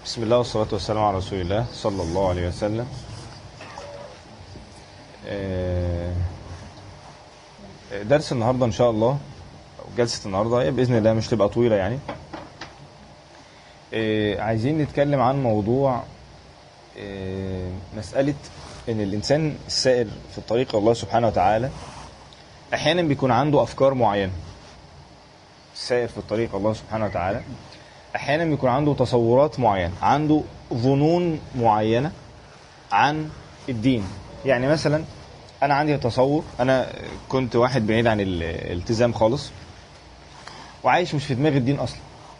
بسم الله والصلاة والسلام على رسول الله صلى الله عليه وسلم آه، درس النهاردة إن شاء الله أو جلسة النهاردة هي بإذن الله مش تبقى طويلة يعني آه، عايزين نتكلم عن موضوع آه، مسألة إن الإنسان السائر في الطريق الله سبحانه وتعالى أحيانا بيكون عنده أفكار معينة السائر في الطريق الله سبحانه وتعالى احيانا بيكون عنده تصورات معينه عنده ظنون معينه عن الدين يعني مثلا انا عندي تصور انا كنت واحد بعيد عن الالتزام خالص وعايش مش في دماغ الدين اصلا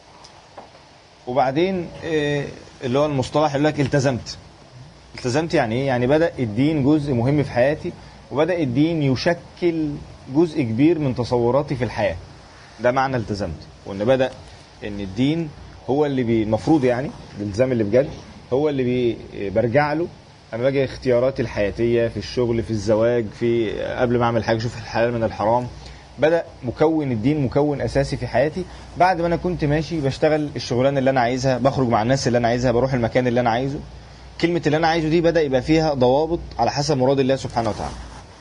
وبعدين آه، اللي هو المصطلح يقول لك التزمت التزمت يعني ايه يعني بدا الدين جزء مهم في حياتي وبدا الدين يشكل جزء كبير من تصوراتي في الحياه ده معنى التزمت وان بدا ان الدين هو اللي بي المفروض يعني الالتزام اللي بجد هو اللي بي برجع له اما باجي اختياراتي الحياتيه في الشغل في الزواج في قبل ما اعمل حاجه اشوف الحلال من الحرام بدا مكون الدين مكون اساسي في حياتي بعد ما انا كنت ماشي بشتغل الشغلانه اللي انا عايزها بخرج مع الناس اللي انا عايزها بروح المكان اللي انا عايزه كلمه اللي انا عايزه دي بدا يبقى فيها ضوابط على حسب مراد الله سبحانه وتعالى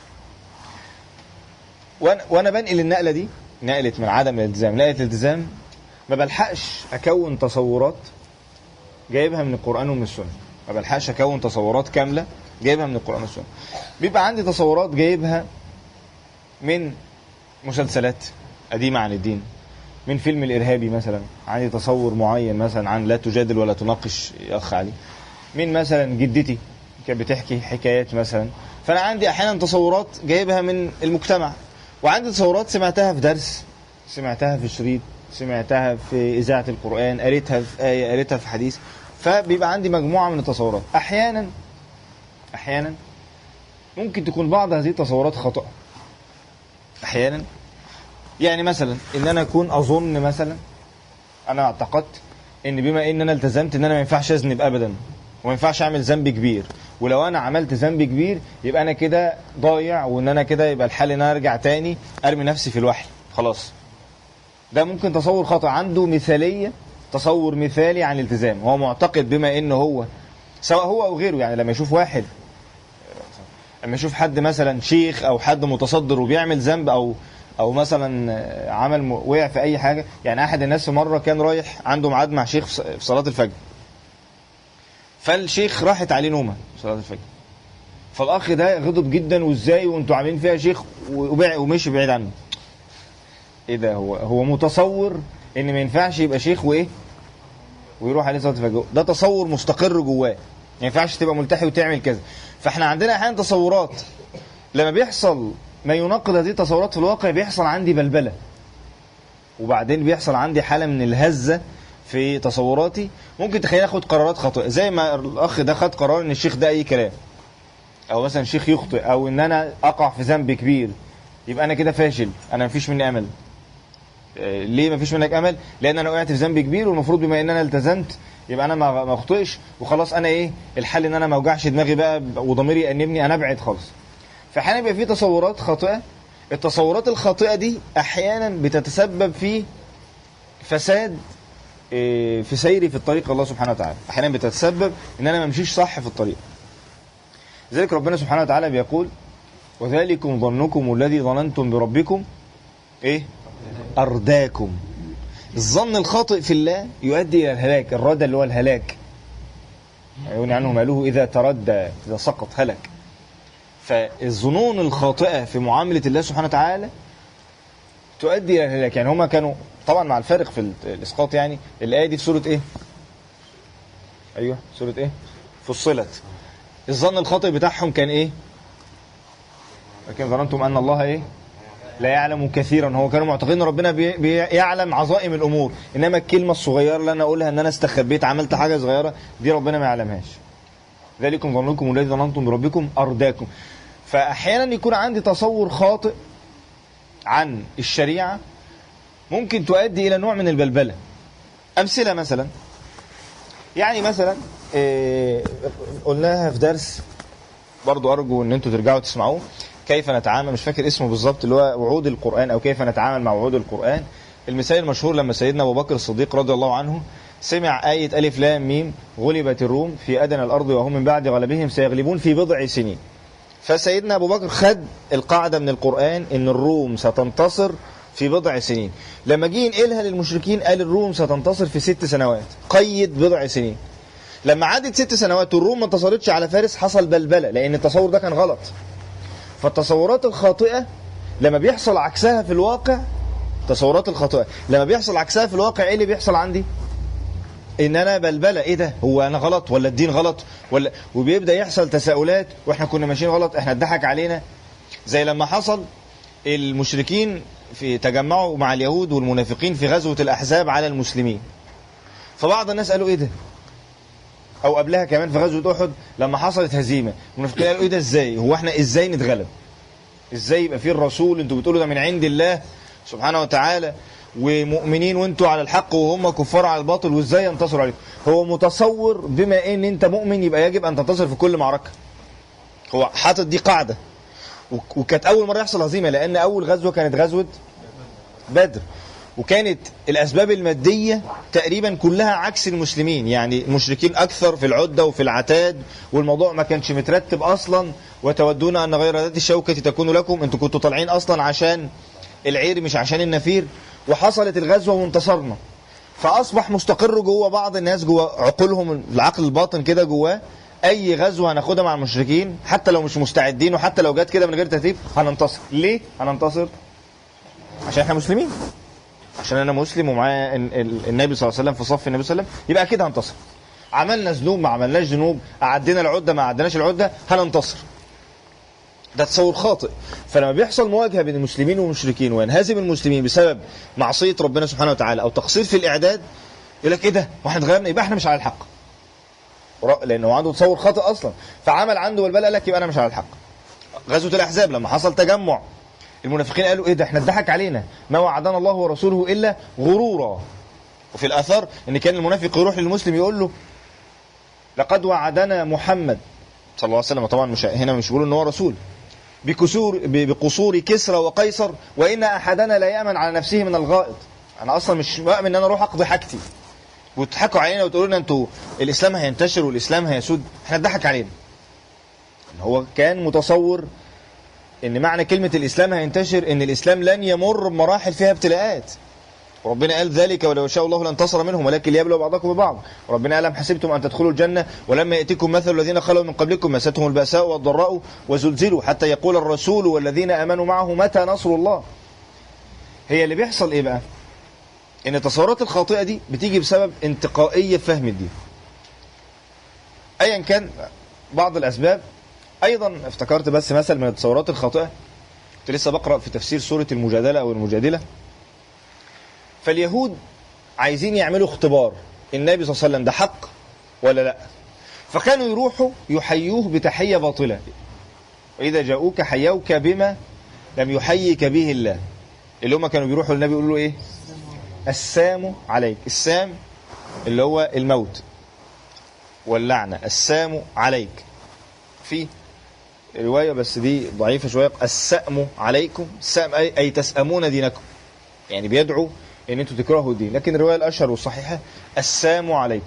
وانا وانا بنقل النقله دي نقلت من عدم الالتزام نقلت الالتزام ما بلحقش اكون تصورات جايبها من القران ومن السنه ما بلحقش اكون تصورات كامله جايبها من القران والسنه بيبقى عندي تصورات جايبها من مسلسلات قديمه عن الدين من فيلم الارهابي مثلا عندي تصور معين مثلا عن لا تجادل ولا تناقش يا اخ علي من مثلا جدتي كانت بتحكي حكايات مثلا فانا عندي احيانا تصورات جايبها من المجتمع وعندي تصورات سمعتها في درس سمعتها في شريط سمعتها في إذاعة القرآن قريتها في آية قريتها في حديث فبيبقى عندي مجموعة من التصورات أحيانا أحيانا ممكن تكون بعض هذه التصورات خطأ أحيانا يعني مثلا إن أنا أكون أظن مثلا أنا اعتقدت إن بما إن أنا التزمت إن أنا ما ينفعش أذنب أبدا وما ينفعش أعمل ذنب كبير ولو أنا عملت ذنب كبير يبقى أنا كده ضايع وإن أنا كده يبقى الحل إن أنا أرجع تاني أرمي نفسي في الوحي خلاص ده ممكن تصور خطأ عنده مثالية تصور مثالي عن الالتزام هو معتقد بما انه هو سواء هو او غيره يعني لما يشوف واحد لما يشوف حد مثلا شيخ او حد متصدر وبيعمل ذنب او او مثلا عمل م- وقع في اي حاجه يعني احد الناس في مره كان رايح عنده ميعاد مع شيخ في ص- في صلاه الفجر فالشيخ راحت عليه نومه في صلاه الفجر فالاخ ده غضب جدا وازاي وانتوا عاملين فيها شيخ وبع- ومشي بعيد عنه ايه ده هو هو متصور ان ما ينفعش يبقى شيخ وايه ويروح عليه صلاه الفجر ده تصور مستقر جواه ما ينفعش تبقى ملتحي وتعمل كذا فاحنا عندنا احيانا تصورات لما بيحصل ما يناقض هذه التصورات في الواقع بيحصل عندي بلبله وبعدين بيحصل عندي حاله من الهزه في تصوراتي ممكن تخليني اخد قرارات خاطئه زي ما الاخ ده خد قرار ان الشيخ ده اي كلام او مثلا شيخ يخطئ او ان انا اقع في ذنب كبير يبقى انا كده فاشل انا مفيش مني امل آه، ليه مفيش منك امل لان انا وقعت في ذنب كبير والمفروض بما ان انا التزمت يبقى انا ما ما اخطئش وخلاص انا ايه الحل ان انا ما اوجعش دماغي بقى وضميري يأنبني انا ابعد خالص فاحيانا بيبقى في تصورات خاطئه التصورات الخاطئه دي احيانا بتتسبب في فساد آه، في سيري في الطريق الله سبحانه وتعالى احيانا بتتسبب ان انا ما امشيش صح في الطريق لذلك ربنا سبحانه وتعالى بيقول وذلكم ظنكم الذي ظننتم بربكم ايه ارداكم الظن الخاطئ في الله يؤدي الى الهلاك الردى اللي هو الهلاك يغني عنه ماله اذا تردى اذا سقط هلك فالظنون الخاطئه في معامله الله سبحانه وتعالى تؤدي الى الهلاك يعني هما كانوا طبعا مع الفارق في ال- الاسقاط يعني الايه دي في سوره ايه ايوه سوره ايه فصلت الظن الخاطئ بتاعهم كان ايه لكن ظننتم ان الله ايه لا يعلم كثيرا هو كانوا معتقدين ان ربنا بي- بيعلم عظائم الامور انما الكلمه الصغيره اللي انا اقولها ان انا استخبيت عملت حاجه صغيره دي ربنا ما يعلمهاش ذلكم ظنكم الذي ظننتم بربكم ارداكم فاحيانا يكون عندي تصور خاطئ عن الشريعه ممكن تؤدي الى نوع من البلبله امثله مثلا يعني مثلا إيه قلناها في درس برضو ارجو ان انتوا ترجعوا تسمعوه كيف نتعامل مش فاكر اسمه بالظبط اللي هو وعود القران او كيف نتعامل مع وعود القران المثال المشهور لما سيدنا ابو بكر الصديق رضي الله عنه سمع آية ألف لام ميم غلبت الروم في أدنى الأرض وهم من بعد غلبهم سيغلبون في بضع سنين فسيدنا أبو بكر خد القاعدة من القرآن إن الروم ستنتصر في بضع سنين لما جه ينقلها للمشركين قال الروم ستنتصر في ست سنوات قيد بضع سنين لما عدت ست سنوات والروم ما انتصرتش على فارس حصل بلبلة لأن التصور ده كان غلط فالتصورات الخاطئة لما بيحصل عكسها في الواقع التصورات الخاطئة لما بيحصل عكسها في الواقع ايه اللي بيحصل عندي ان انا بلبله ايه ده هو انا غلط ولا الدين غلط ولا وبيبدا يحصل تساؤلات واحنا كنا ماشيين غلط احنا اتضحك علينا زي لما حصل المشركين في تجمعوا مع اليهود والمنافقين في غزوه الاحزاب على المسلمين فبعض الناس قالوا ايه ده او قبلها كمان في غزوه احد لما حصلت هزيمه المنافقين قالوا ايه ده ازاي هو احنا ازاي نتغلب ازاي يبقى في الرسول انتوا بتقولوا ده من عند الله سبحانه وتعالى ومؤمنين وانتوا على الحق وهم كفار على الباطل وازاي ينتصروا عليكم هو متصور بما ان انت مؤمن يبقى يجب ان تنتصر في كل معركه هو حاطط دي قاعده وك- وكانت اول مره يحصل هزيمه لان اول غزوه كانت غزوه بدر وكانت الاسباب الماديه تقريبا كلها عكس المسلمين يعني المشركين اكثر في العده وفي العتاد والموضوع ما كانش مترتب اصلا وتودون ان غير ذات الشوكه تكون لكم انتوا كنتوا طالعين اصلا عشان العير مش عشان النفير وحصلت الغزوه وانتصرنا فاصبح مستقر جوه بعض الناس جوه عقولهم العقل الباطن كده جواه اي غزوه هناخدها مع المشركين حتى لو مش مستعدين وحتى لو جت كده من غير ترتيب هننتصر ليه هننتصر عشان احنا مسلمين عشان انا مسلم ومعايا ال- ال- النبي صلى الله عليه وسلم في صف النبي صلى الله عليه وسلم يبقى اكيد هنتصر عملنا ذنوب ما عملناش ذنوب عدينا العده ما عدناش العده هننتصر ده تصور خاطئ فلما بيحصل مواجهه بين المسلمين والمشركين وينهزم المسلمين بسبب معصيه ربنا سبحانه وتعالى او تقصير في الاعداد يقول لك ايه ده واحنا اتغيرنا يبقى احنا مش على الحق ورا- لانه هو عنده تصور خاطئ اصلا فعمل عنده بلبله قال لك يبقى انا مش على الحق غزوه الاحزاب لما حصل تجمع المنافقين قالوا ايه ده احنا اتضحك علينا ما وعدنا الله ورسوله الا غرورا وفي الاثار ان كان المنافق يروح للمسلم يقول له لقد وعدنا محمد صلى الله عليه وسلم طبعا مش هنا مش بيقولوا ان هو رسول بكسور ب- بقصور كسرى وقيصر وان احدنا لا يامن على نفسه من الغائط انا اصلا مش مؤمن ان انا اروح اقضي حاجتي وتضحكوا علينا وتقولوا لنا انتوا الاسلام هينتشر والاسلام هيسود احنا اتضحك علينا هو كان متصور ان معنى كلمه الاسلام هينتشر ان الاسلام لن يمر بمراحل فيها ابتلاءات ربنا قال ذلك ولو شاء الله لانتصر منهم ولكن ليبلو بعضكم ببعض ربنا قال أم حسبتم أن تدخلوا الجنة ولما يأتيكم مثل الذين خلوا من قبلكم مستهم البأساء والضراء وزلزلوا حتى يقول الرسول والذين آمنوا معه متى نصر الله هي اللي بيحصل إيه بقى إن التصورات الخاطئة دي بتيجي بسبب انتقائية في فهم الدين أيا كان بعض الأسباب أيضا افتكرت بس مثل من التصورات الخاطئة كنت لسه بقرأ في تفسير سورة المجادلة أو المجادلة فاليهود عايزين يعملوا اختبار النبي صلى الله عليه وسلم ده حق ولا لا فكانوا يروحوا يحيوه بتحية باطلة وإذا جاءوك حيوك بما لم يحيك به الله اللي هم كانوا بيروحوا للنبي يقولوا له إيه السام عليك السام اللي هو الموت واللعنة السام عليك في رواية بس دي ضعيفة شوية السأم عليكم السأم أي, أي تسأمون دينكم يعني بيدعو ان انتوا تكرهوا الدين لكن الروايه الاشهر والصحيحه السام عليكم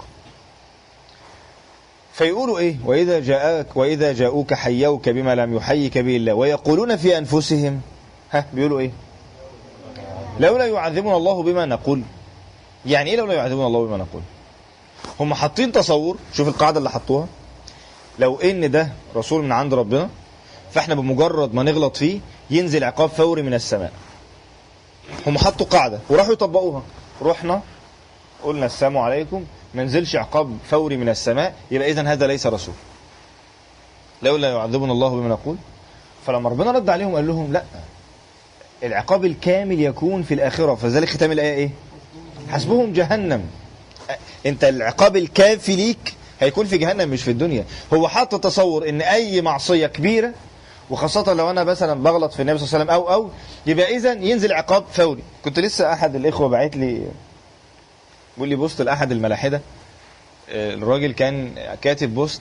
فيقولوا ايه واذا جاءك واذا جاءوك حيوك بما لم يحيك به الله ويقولون في انفسهم ها بيقولوا ايه لولا يعذبنا الله بما نقول يعني ايه لولا يعذبنا الله بما نقول هم حاطين تصور شوف القاعده اللي حطوها لو ان ده رسول من عند ربنا فاحنا بمجرد ما نغلط فيه ينزل عقاب فوري من السماء هم حطوا قاعدة وراحوا يطبقوها رحنا قلنا السلام عليكم ما نزلش عقاب فوري من السماء يبقى إذا هذا ليس رسول لولا يعذبنا الله بما نقول فلما ربنا رد عليهم قال لهم لا العقاب الكامل يكون في الآخرة فذلك ختام الآية إيه حسبهم جهنم انت العقاب الكافي ليك هيكون في جهنم مش في الدنيا هو حاط تصور ان اي معصية كبيرة وخاصة لو انا مثلا بغلط في النبي صلى الله عليه وسلم او او يبقى اذا ينزل عقاب فوري كنت لسه احد الاخوة باعت لي بيقول لي بوست لاحد الملاحدة آه، الراجل كان كاتب بوست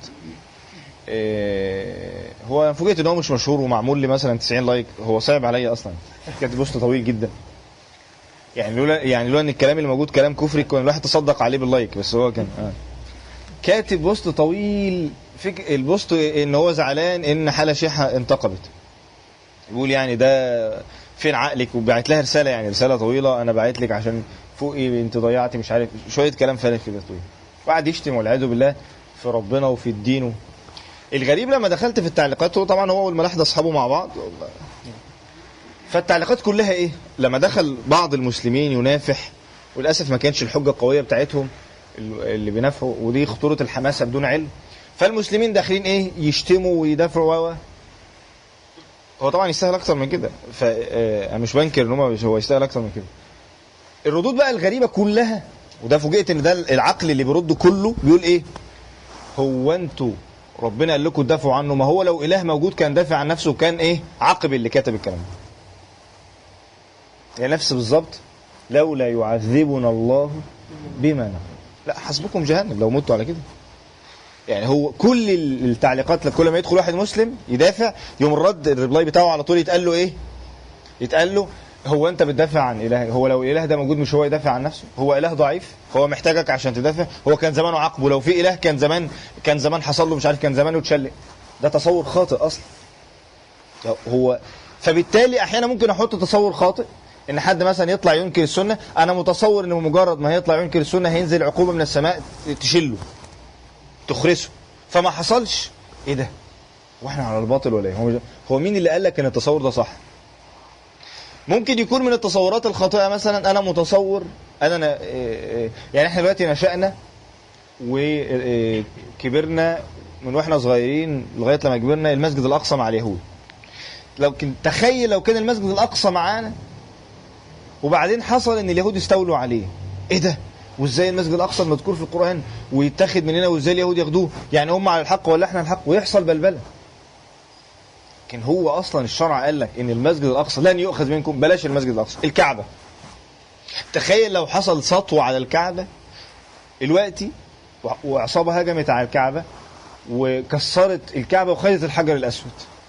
آه، هو فوجئت ان هو مش مشهور ومعمول لي مثلا 90 لايك هو صعب عليا اصلا كاتب بوست طويل جدا يعني لولا يعني لولا ان الكلام اللي موجود كلام كفري كان الواحد تصدق عليه باللايك بس هو كان آه. كاتب بوست طويل فك البوست ان هو زعلان ان حاله شيحه انتقبت يقول يعني ده فين عقلك وبعت لها رساله يعني رساله طويله انا بعت لك عشان فوقي انت ضيعتي مش عارف شويه كلام فارغ كده طويل وقعد يشتم والعياذ بالله في ربنا وفي الدين الغريب لما دخلت في التعليقات هو طبعا هو والملاحده اصحابه مع بعض فالتعليقات كلها ايه لما دخل بعض المسلمين ينافح وللاسف ما كانش الحجه القويه بتاعتهم اللي بينافحوا ودي خطوره الحماسه بدون علم فالمسلمين داخلين ايه يشتموا ويدافعوا و هو طبعا يستاهل اكتر من كده فانا مش بنكر ان هو هو يستاهل اكتر من كده الردود بقى الغريبه كلها وده فوجئت ان ده العقل اللي بيرد كله بيقول ايه هو انتوا ربنا قال لكم تدافعوا عنه ما هو لو اله موجود كان دافع عن نفسه وكان ايه عاقب اللي كتب الكلام ده يعني نفس بالظبط لولا يعذبنا الله بما نقول لا حسبكم جهنم لو متوا على كده يعني هو كل التعليقات كل ما يدخل واحد مسلم يدافع يوم الرد الريبلاي بتاعه على طول يتقال له ايه يتقال له هو انت بتدافع عن اله هو لو الاله ده موجود مش هو يدافع عن نفسه هو اله ضعيف هو محتاجك عشان تدافع هو كان زمانه عاقبه لو في اله كان زمان كان زمان حصل له مش عارف كان زمانه اتشلق ده تصور خاطئ اصلا هو فبالتالي احيانا ممكن احط تصور خاطئ ان حد مثلا يطلع ينكر السنه انا متصور انه مجرد ما هيطلع ينكر السنه هينزل عقوبه من السماء تشله تخرسه فما حصلش ايه ده واحنا على الباطل ولا ايه هو, هو مين اللي قال لك ان التصور ده صح ممكن يكون من التصورات الخاطئه مثلا انا متصور انا يعني احنا دلوقتي نشأنا وكبرنا من واحنا صغيرين لغايه لما كبرنا المسجد الاقصى مع اليهود لو كنت تخيل لو كان المسجد الاقصى معانا وبعدين حصل ان اليهود استولوا عليه ايه ده وازاي المسجد الاقصى المذكور في القران ويتاخد مننا وازاي اليهود ياخدوه يعني هم على الحق ولا احنا الحق ويحصل بلبله لكن هو اصلا الشرع قال لك ان المسجد الاقصى لن يؤخذ منكم بلاش المسجد الاقصى الكعبه تخيل لو حصل سطو على الكعبه دلوقتي وعصابه هجمت على الكعبه وكسرت الكعبه وخدت الحجر الاسود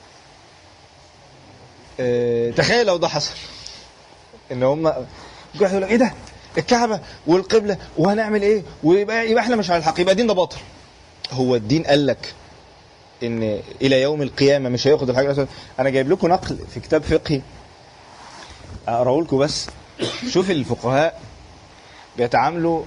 اه تخيل لو ده حصل ان هم يقول لك ايه ده الكعبه والقبله وهنعمل ايه ويبقى يبقى احنا مش على الحق يبقى دين ده باطل هو الدين قال لك ان الى يوم القيامه مش هياخد الحجر الاسود انا جايب لكم نقل في كتاب فقهي اقراه لكم بس شوف الفقهاء بيتعاملوا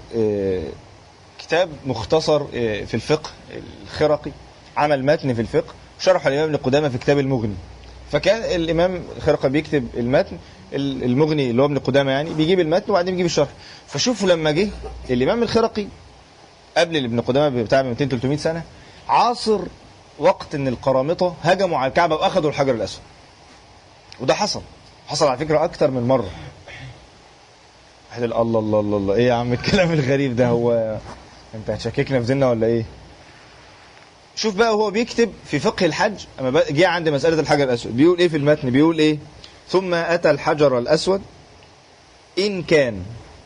كتاب مختصر في الفقه الخرقي عمل متن في الفقه شرح الامام ابن قدامه في كتاب المغني فكان الامام الخرقي بيكتب المتن المغني اللي هو ابن قدامه يعني بيجيب المتن وبعدين بيجيب الشرح فشوفوا لما جه الامام الخرقي قبل ابن قدامه بتاع 200 300 سنه عاصر وقت ان القرامطه هجموا على الكعبه واخذوا الحجر الاسود وده حصل حصل على فكره اكتر من مره واحد الله الله الله الله ايه يا عم الكلام الغريب ده هو انت هتشككنا في ديننا ولا ايه شوف بقى هو بيكتب في فقه الحج اما جه عند مساله الحجر الاسود بيقول ايه في المتن بيقول ايه ثم اتى الحجر الاسود ان كان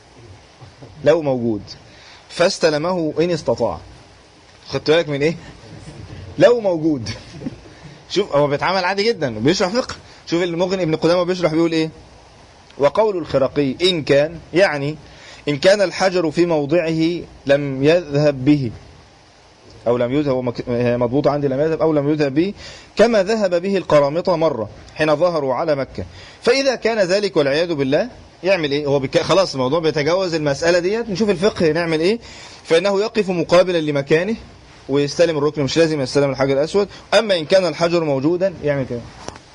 لو موجود فاستلمه ان استطاع خدت بالك من ايه لو موجود شوف هو بيتعامل عادي جدا بيشرح فقه شوف المغني ابن قدامه بيشرح بيقول ايه وقول الخرقي ان كان يعني ان كان الحجر في موضعه لم يذهب به او لم يذهب مضبوط عندي لم يذهب او لم يذهب به كما ذهب به القرامطه مره حين ظهروا على مكه فاذا كان ذلك والعياذ بالله يعمل ايه هو بك... خلاص الموضوع بيتجاوز المساله ديت نشوف الفقه نعمل ايه فانه يقف مقابلا لمكانه ويستلم الركن مش لازم يستلم الحجر الاسود اما ان كان الحجر موجودا يعمل كده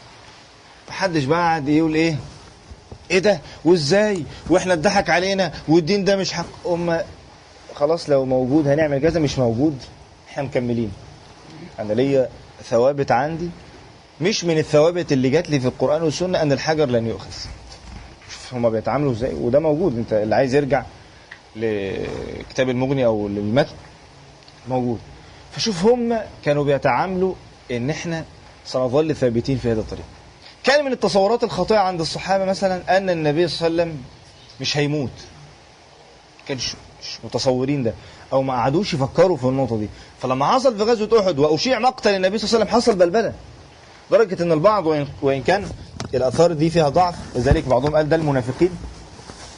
محدش بعد يقول ايه ايه ده وازاي واحنا اتضحك علينا والدين ده مش حق أم خلاص لو موجود هنعمل كذا مش موجود احنا مكملين انا ليا ثوابت عندي مش من الثوابت اللي جات لي في القران والسنه ان الحجر لن يؤخذ شوف هما بيتعاملوا ازاي وده موجود انت اللي عايز يرجع لكتاب المغني او للمتن موجود فشوف هم كانوا بيتعاملوا ان احنا سنظل ثابتين في هذا الطريق كان من التصورات الخاطئه عند الصحابه مثلا ان النبي صلى الله عليه وسلم مش هيموت كانش مش متصورين ده او ما قعدوش يفكروا في النقطه دي فلما حصل في غزوه احد واشيع مقتل النبي صلى الله عليه وسلم حصل بلبله لدرجه ان البعض وإن, وان كان الاثار دي فيها ضعف لذلك بعضهم قال ده المنافقين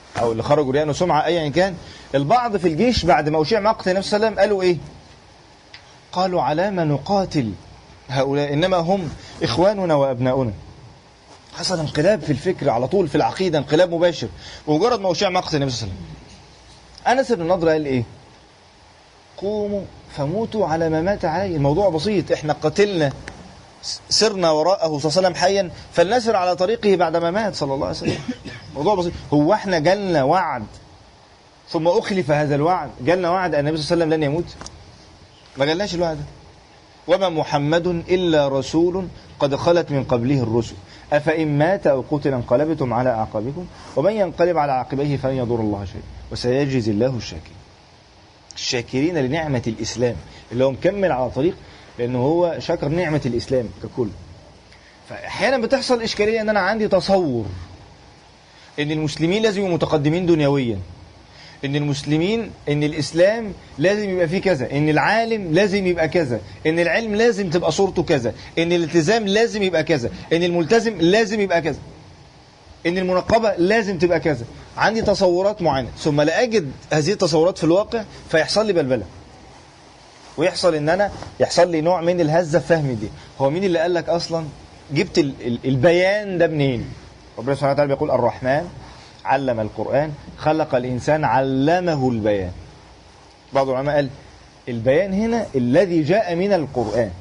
او اللي خرجوا رياء وسمعه ايا كان البعض في الجيش بعد ما اشيع مقتل النبي صلى الله عليه وسلم قالوا ايه قالوا على ما نقاتل هؤلاء انما هم اخواننا وابناؤنا حصل انقلاب في الفكر على طول في العقيده انقلاب مباشر ومجرد ما اشيع مقتل النبي صلى الله عليه وسلم انس بن النضر قال ايه قوموا فموتوا على ما مات عليه الموضوع بسيط احنا قتلنا سرنا وراءه صلى الله عليه وسلم حيا فلنسر على طريقه بعدما مات صلى الله عليه وسلم موضوع بسيط هو احنا جالنا وعد ثم اخلف هذا الوعد جالنا وعد ان النبي صلى الله عليه وسلم لن يموت ما جالناش الوعد ده وما محمد الا رسول قد خلت من قبله الرسل افان مات او قتل انقلبتم على اعقابكم ومن ينقلب على عقبيه فلن يضر الله شيئا وسيجزي الله الشاكرين الشاكرين لنعمه الاسلام اللي هو مكمل على طريق لانه هو شكر نعمه الاسلام ككل فاحيانا بتحصل اشكاليه ان انا عندي تصور ان المسلمين لازم يبقوا متقدمين دنيويا ان المسلمين ان الاسلام لازم يبقى فيه كذا ان العالم لازم يبقى كذا ان العلم لازم تبقى صورته كذا ان الالتزام لازم يبقى كذا ان الملتزم لازم يبقى كذا ان المنقبه لازم تبقى كذا عندي تصورات معينه ثم لا اجد هذه التصورات في الواقع فيحصل لي بلبله ويحصل ان انا يحصل لي نوع من الهزه في فهمي دي هو مين اللي قال لك اصلا جبت ال ال البيان ده منين ربنا سبحانه وتعالى بيقول الرحمن علم القرآن خلق الإنسان علمه البيان بعض العلماء قال البيان هنا الذي جاء من القرآن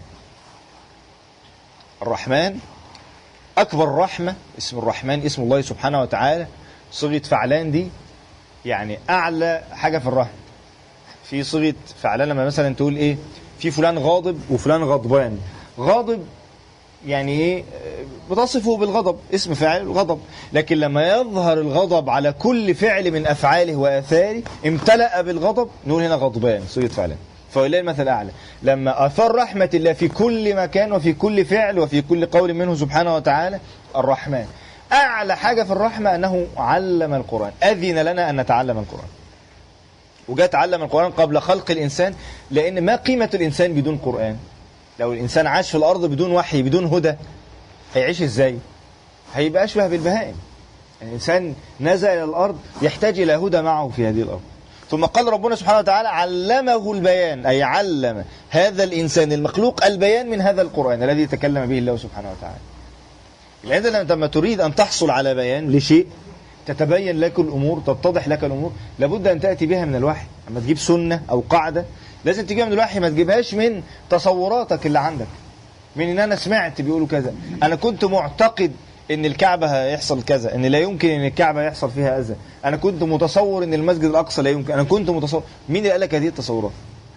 الرحمن أكبر رحمة اسم الرحمن اسم الله سبحانه وتعالى صيغة فعلان دي يعني أعلى حاجة في الرحمة في صيغة فعلان لما مثلا تقول إيه في فلان غاضب وفلان غضبان غاضب يعني ايه بتصفه بالغضب اسم فاعل غضب لكن لما يظهر الغضب على كل فعل من افعاله واثاره امتلأ بالغضب نقول هنا غضبان صيغه فعلا فولله المثل الاعلى لما اثار رحمه الله في كل مكان وفي كل فعل وفي كل قول منه سبحانه وتعالى الرحمن اعلى حاجه في الرحمه انه علم القران اذن لنا ان نتعلم القران وجاء تعلم القران قبل خلق الانسان لان ما قيمه الانسان بدون قران لو الانسان عاش في الارض بدون وحي بدون هدى هيعيش ازاي هيبقى اشبه بالبهائم الانسان نزل الى الارض يحتاج الى هدى معه في هذه الارض ثم قال ربنا سبحانه وتعالى علمه البيان اي علم هذا الانسان المخلوق البيان من هذا القران الذي تكلم به الله سبحانه وتعالى لان لما تريد ان تحصل على بيان لشيء تتبين لك الامور تتضح لك الامور لابد ان تاتي بها من الوحي اما تجيب سنه او قاعده لازم تجيبها من الوحي ما تجيبهاش من تصوراتك اللي عندك من ان انا سمعت بيقولوا كذا انا كنت معتقد ان الكعبه هيحصل كذا ان لا يمكن ان الكعبه يحصل فيها اذى انا كنت متصور ان المسجد الاقصى لا يمكن انا كنت متصور مين اللي قال لك هذه التصورات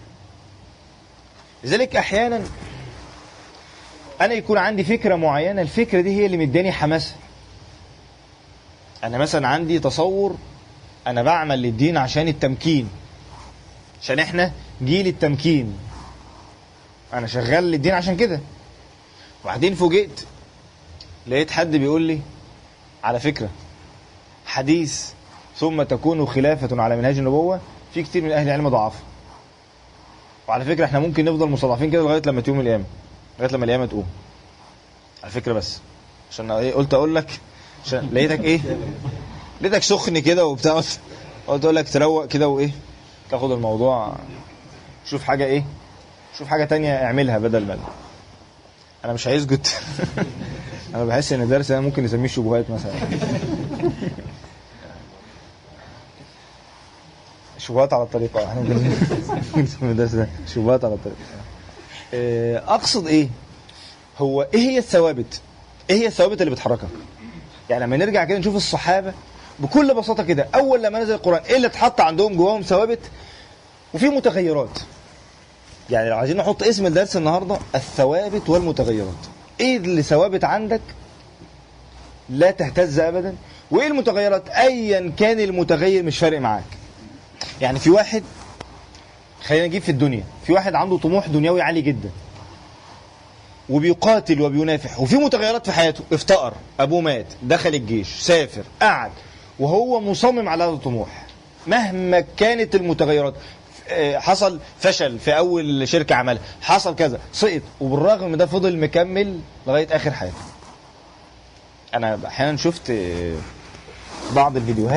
لذلك احيانا انا يكون عندي فكره معينه الفكره دي هي اللي مداني حماسه انا مثلا عندي تصور انا بعمل للدين عشان التمكين عشان احنا جيل التمكين انا شغال للدين عشان كده وبعدين فوجئت لقيت حد بيقول لي على فكره حديث ثم تكون خلافة على منهاج النبوة في كتير من أهل العلم ضعف وعلى فكرة احنا ممكن نفضل مستضعفين كده لغاية لما تقوم القيامة لغاية لما القيامة تقوم على فكرة بس عشان ايه قلت أقول لك عشان لقيتك ايه لقيتك سخن كده وبتاع قلت أقول لك تروق كده وإيه تاخد الموضوع شوف حاجة ايه شوف حاجة تانية اعملها بدل ما انا مش هيسجد انا بحس ان الدرس ده ممكن نسميه شبهات مثلا شبهات على الطريق اه احنا ممكن نسمي الدرس ده شبهات على الطريق اقصد ايه هو ايه هي الثوابت ايه هي الثوابت اللي بتحركك يعني لما نرجع كده نشوف الصحابه بكل بساطه كده اول لما نزل القران ايه اللي اتحط عندهم جواهم ثوابت وفي متغيرات يعني لو عايزين نحط اسم الدرس النهارده الثوابت والمتغيرات ايه اللي ثوابت عندك لا تهتز ابدا وايه المتغيرات ايا كان المتغير مش فارق معاك يعني في واحد خلينا نجيب في الدنيا في واحد عنده طموح دنيوي عالي جدا وبيقاتل وبينافح وفي متغيرات في حياته افتقر ابوه مات دخل الجيش سافر قعد وهو مصمم على هذا الطموح مهما كانت المتغيرات حصل فشل في اول شركه عملها حصل كذا سقط وبالرغم من ده فضل مكمل لغايه اخر حياته انا احيانا شفت بعض الفيديوهات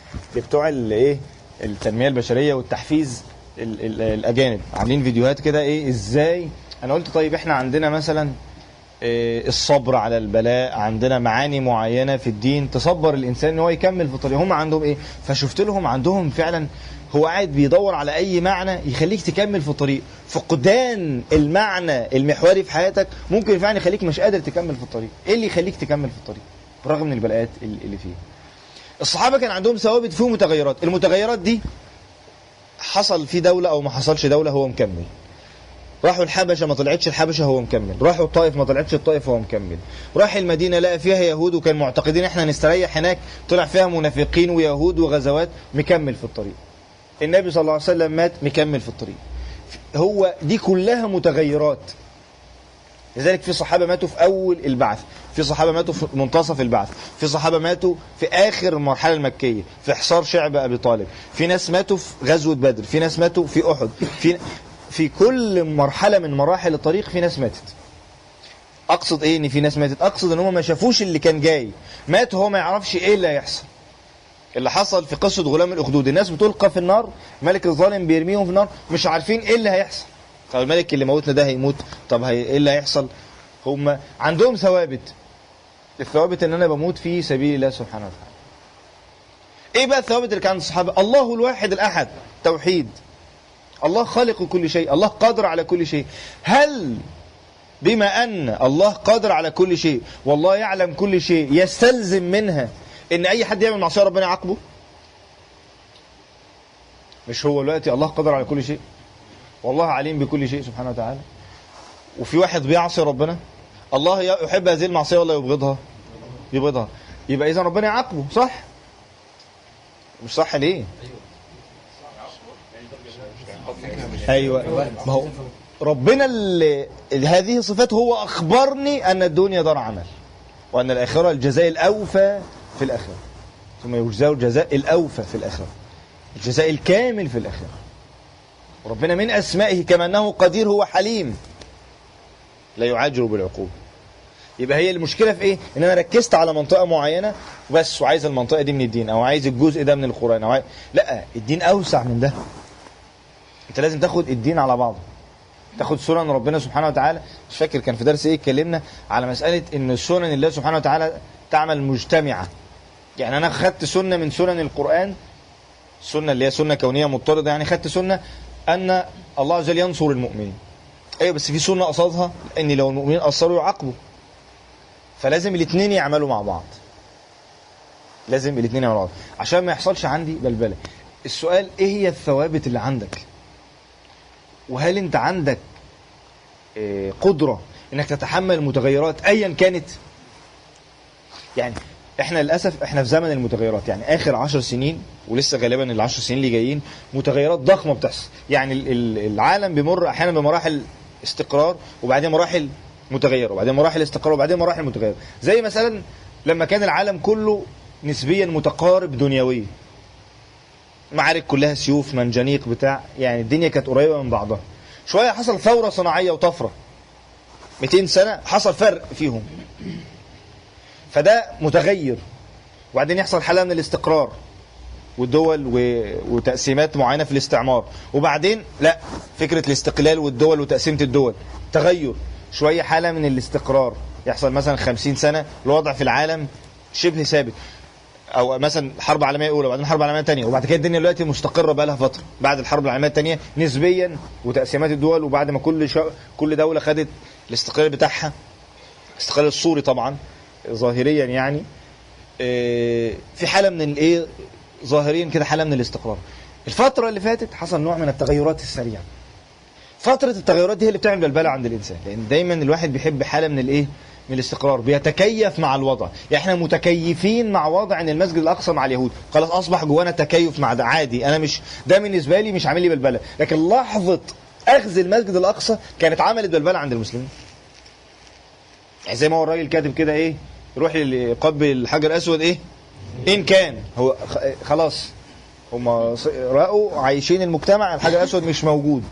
بتوع الايه التنميه البشريه والتحفيز ال- ال- الاجانب عاملين فيديوهات كده ايه ازاي انا قلت طيب احنا عندنا مثلا إيه، الصبر على البلاء عندنا معاني معينه في الدين تصبر الانسان ان هو يكمل في طريقه هم عندهم ايه فشفت لهم عندهم فعلا هو قاعد بيدور على اي معنى يخليك تكمل في الطريق فقدان المعنى المحوري في حياتك ممكن فعلا يخليك مش قادر تكمل في الطريق ايه اللي يخليك تكمل في الطريق برغم من البلاءات اللي اللي فيه الصحابه كان عندهم ثوابت فيه متغيرات المتغيرات دي حصل في دوله او ما حصلش دوله هو مكمل راحوا الحبشه ما طلعتش الحبشه هو مكمل راحوا الطائف ما طلعتش الطائف هو مكمل راح المدينه لقى فيها يهود وكان معتقدين احنا نستريح هناك طلع فيها منافقين ويهود وغزوات مكمل في الطريق النبي صلى الله عليه وسلم مات مكمل في الطريق هو دي كلها متغيرات لذلك في صحابه ماتوا في اول البعث في صحابه ماتوا في منتصف البعث في صحابه ماتوا في اخر المرحله المكيه في حصار شعب ابي طالب في ناس ماتوا في غزوه بدر في ناس ماتوا في احد في في كل مرحله من مراحل الطريق في ناس ماتت اقصد ايه ان في ناس ماتت اقصد ان هم ما شافوش اللي كان جاي مات هو ما يعرفش ايه اللي هيحصل اللي حصل في قصه غلام الاخدود الناس بتلقى في النار ملك الظالم بيرميهم في النار مش عارفين ايه اللي هيحصل طب الملك اللي موتنا ده هيموت طب هي ايه اللي هيحصل هم عندهم ثوابت الثوابت ان انا بموت في سبيل الله سبحانه وتعالى ايه بقى الثوابت اللي كان عند الصحابه الله الواحد الاحد توحيد الله خالق كل شيء الله قادر على كل شيء هل بما ان الله قادر على كل شيء والله يعلم كل شيء يستلزم منها ان اي حد يعمل معصيه ربنا يعاقبه مش هو دلوقتي الله قادر على كل شيء والله عليم بكل شيء سبحانه وتعالى وفي واحد بيعصي ربنا الله يحب هذه المعصيه ولا يبغضها يبغضها يبقى اذا ربنا يعاقبه صح مش صح ليه ايوه ما هو ربنا اللي هذه صفات هو اخبرني ان الدنيا دار عمل وان الاخره الجزاء الاوفى في الاخره ثم يجزاه الجزاء الاوفى في الاخره الجزاء الكامل في الاخره ربنا من اسمائه كما انه قدير هو حليم لا يعاجل بالعقوبه يبقى هي المشكله في ايه ان انا ركزت على منطقه معينه بس وعايز المنطقه دي من الدين او عايز الجزء ده من القران او عايز... لا الدين اوسع من ده انت لازم تاخد الدين على بعضه تاخد سنن ربنا سبحانه وتعالى مش فاكر كان في درس ايه اتكلمنا على مساله ان سنن الله سبحانه وتعالى تعمل مجتمعه يعني انا خدت سنه من سنن القران سنه اللي هي سنه كونيه مضطرده يعني خدت سنه ان الله عز وجل ينصر المؤمنين ايوه بس في سنه قصادها ان لو المؤمنين قصروا يعاقبوا فلازم الاثنين يعملوا مع بعض لازم الاثنين يعملوا مع بعض عشان ما يحصلش عندي بلبله السؤال ايه هي الثوابت اللي عندك وهل انت عندك آه، قدره انك تتحمل المتغيرات ايا كانت يعني احنا للاسف احنا في زمن المتغيرات يعني اخر عشر سنين ولسه غالبا العشر سنين اللي جايين متغيرات ضخمه بتحصل يعني ال- ال- العالم بيمر احيانا بمراحل استقرار وبعدين مراحل متغيره وبعدين مراحل استقرار وبعدين مراحل متغيره زي مثلا لما كان العالم كله نسبيا متقارب دنيويا معارك كلها سيوف منجنيق بتاع يعني الدنيا كانت قريبه من بعضها شويه حصل ثوره صناعيه وطفره 200 سنه حصل فرق فيهم فده متغير وبعدين يحصل حاله من الاستقرار والدول و... وتقسيمات معينه في الاستعمار وبعدين لا فكره الاستقلال والدول وتقسيمه الدول تغير شويه حاله من الاستقرار يحصل مثلا 50 سنه الوضع في العالم شبه ثابت او مثلا حرب عالميه اولى وبعدين حرب عالميه ثانيه وبعد كده الدنيا دلوقتي مستقره بقى لها فتره بعد الحرب العالميه الثانيه نسبيا وتقسيمات الدول وبعد ما كل شا... كل دوله خدت الاستقلال بتاعها الاستقلال السوري طبعا ظاهريا يعني إيه، في حاله من الايه ظاهريا كده حاله من الاستقرار الفتره اللي فاتت حصل نوع من التغيرات السريعه فتره التغيرات دي هي اللي بتعمل بلبله عند الانسان لان دايما الواحد بيحب حاله من الايه من الاستقرار بيتكيف مع الوضع يعني احنا متكيفين مع وضع ان المسجد الاقصى مع اليهود خلاص اصبح جوانا تكيف مع ده عادي انا مش ده بالنسبه لي مش عامل لي بلبله لكن لحظه اخذ المسجد الاقصى كانت عملت بلبله عند المسلمين يعني زي ما هو الراجل كاتب كده ايه يروح يقبل الحجر الاسود ايه ان كان هو خ- خلاص هم رأوا عايشين المجتمع الحجر الاسود مش موجود